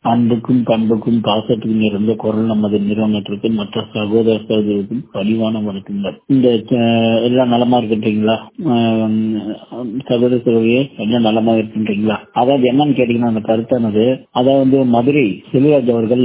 அன்புக்கும் பண்புக்கும் பாசத்துக்கும் இருந்த குரல் நமது நிறுவனத்திற்கு மற்ற சகோதர சகோதரருக்கும் பணிவான வணக்கங்கள் இந்த அஹ், எல்லாம் நலமா இருக்கின்றீங்களா அஹ், சகோதர சகோதரியே எல்லாம் நலமா இருக்கின்றீங்களா அதாவது என்னன்னு கேட்டீங்கன்னா அந்த கருத்தானது அதாவது மதுரை செல்வராஜ் அவர்கள்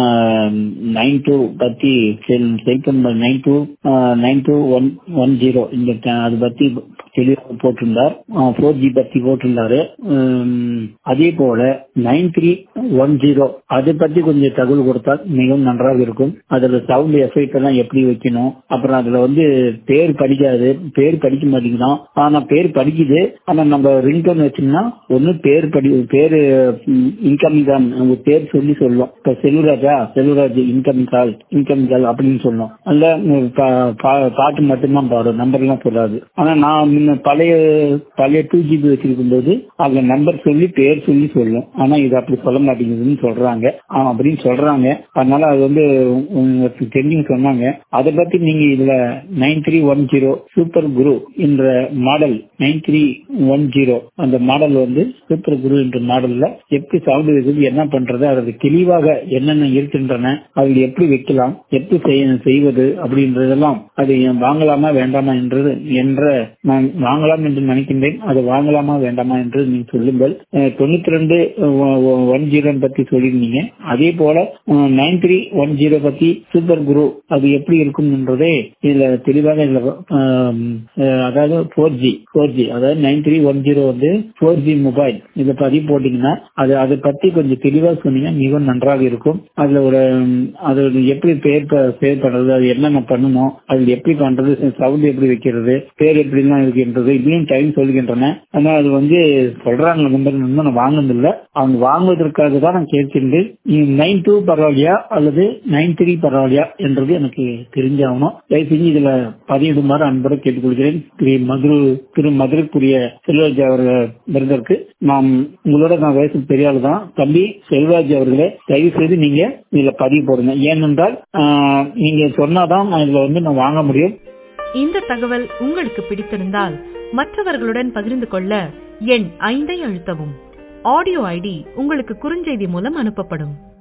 நைன் டூ பத்தி cellphone nine two nine two one one zero இந்த ட- அது பத்தி தெளிவாக போட்டிருந்தார் ஃபோர் ஜி பத்தி போட்டிருந்தாரு உம், அதே போல நைன் த்ரீ ஒன் ஜீரோ அதை பத்தி கொஞ்சம் தகவல் கொடுத்தால் மிகவும் நன்றாக இருக்கும் அதுல சவுண்ட் எஃபெக்ட் எல்லாம் எப்படி வைக்கணும் அப்புறம் அதுல வந்து பேர் படிக்காது பேர் படிக்க மாட்டேங்குதான் ஆனா பேர் படிக்குது ஆனா நம்ம ரிங்டோன் வச்சோம்னா ஒண்ணு பேர் படி பேரு இன்கமிங் தான் உங்க பேர் சொல்லி சொல்லும் இப்ப செல்வராஜா Selvaraj incoming call incoming call அப்படின்னு சொல்லும் அல்ல உம், பா- பா- பாட்டு மட்டும்தான் பாடும் நம்பர் எல்லாம் சொல்லாது ஆனா நான் முன்ன பழைய பழைய டூ ஜிபி வச்சிருக்கும் போது அதுல நம்பர் சொல்லி பேர் சொல்லி சொல்லும் ஆனா இது அப்படி சொல்ல மாட்டேங்குதுன்னு சொல்றாங்க ஆ, அப்படின்னு சொல்றாங்க அதனால அது வந்து உங்களுக்கு தெரிஞ்சுங்க சொன்னாங்க அதை பத்தி நீங்க இதுல nine three one zero Super Guru என்ற model nine three one zero அந்த மாடல் வந்து சூப்பர் குரு என்ற மாடல்ல எப்படி சவுண்ட் இருக்குது என்ன பண்றது அது தெளிவாக என்னென்ன இருக்கின்றன அதில் எப்படி வைக்கலாம் எப்படி செய்ய- செய்வது அப்படின்றதெல்லாம் அது வாங்கலாமா வேண்டாமா என்றது என்ற நான் வாங்கலாம் என்று நினைக்கின்றேன் அது வாங்கலாமா வேண்டாமா என்று நீங்க சொல்லுங்கள் தொண்ணூத்தி ரெண்டு ஒன் ஜீரோ பத்தி சொல்லியிருந்தீங்க அதே போல நைன் த்ரீ ஒன் ஜீரோ பத்தி சூப்பர் குரு அது எப்படி இருக்கும் என்றதே இதுல தெளிவாக இதுல ஆம், அஹ், அதாவது ஃபோர் ஜி ஃபோர் ஜி அதாவது நைன் த்ரீ ஒன் ஜீரோ வந்து ஃபோர் ஜி மொபைல் இதை பதிவு போட்டீங்கன்னா அது அதை பத்தி கொஞ்சம் தெளிவா சொன்னீங்க மிகவும் நன்றாக இருக்கும் அதுல ஒரு ம், அது ஒரு எப்படி பேர் ப- பேர் பண்றது அது என்னென்ன பண்ணணும் அது எப்படி பண்றது சவுண்ட் எப்படி வைக்கிறது பேர் எப்படிலாம் இருக்கின்றது இப்படியும் டைம் சொல்கின்றன ஆனா அது வந்து சொல்றாங்க நம்பர் இன்னும் நான் வாங்கினதில்ல அவங்க வாங்குவதற்காக தான் நான் கேட்கின்றேன் நைன் டூ பரவாயில்லையா அல்லது நைன் த்ரீ பரவாயில்லையா என்றது எனக்கு தெரிஞ்சாகணும் தயவு செஞ்சு இதுல பதிவிடுமாறு அன்போடு கேட்டுக்கொள்கிறேன் திரு மதுரு திரு மதுரைக்குரிய செல்வராஜ் அவர்கள் விருதற்கு நாம் உங்களோட நான் வயசு பெரிய ஆளு தான் தம்பி செல்வராஜ் அவர்களே தயவு செய்து நீங்க இதுல பதிவு போடுங்க ஏனென்றால் ஆஹ், நீங்க சொன்னாதான் நான் இதுல வந்து நான் வாங்க முடியும் இந்த தகவல் உங்களுக்கு பிடித்திருந்தால் மற்றவர்களுடன் பகிர்ந்து கொள்ள எண் ஐந்தை அழுத்தவும் ஆடியோ ஐடி உங்களுக்கு குறுஞ்செய்தி மூலம் அனுப்பப்படும்